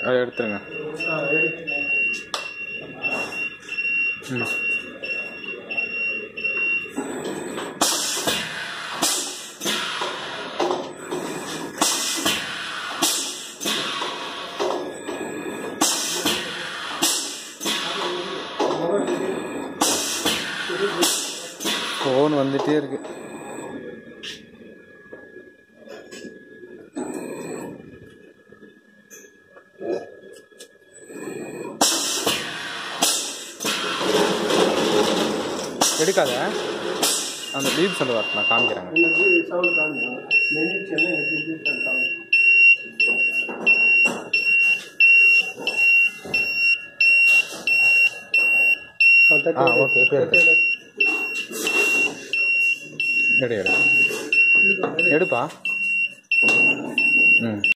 அதை எடுத்துருங்க ம் ஃபோன் வந்துட்டே இருக்கு எடுக்காத அந்த பீப் சொல்ல வர நான் காமிக்கிறேங்க எனக்கு சவுண்ட் காமிக்கும் மெனிச்சுன்னா எனக்கு இது காமிக்கும் ஆ ஓகே இப்போ எடு எடு எடு எடுப்பா ம்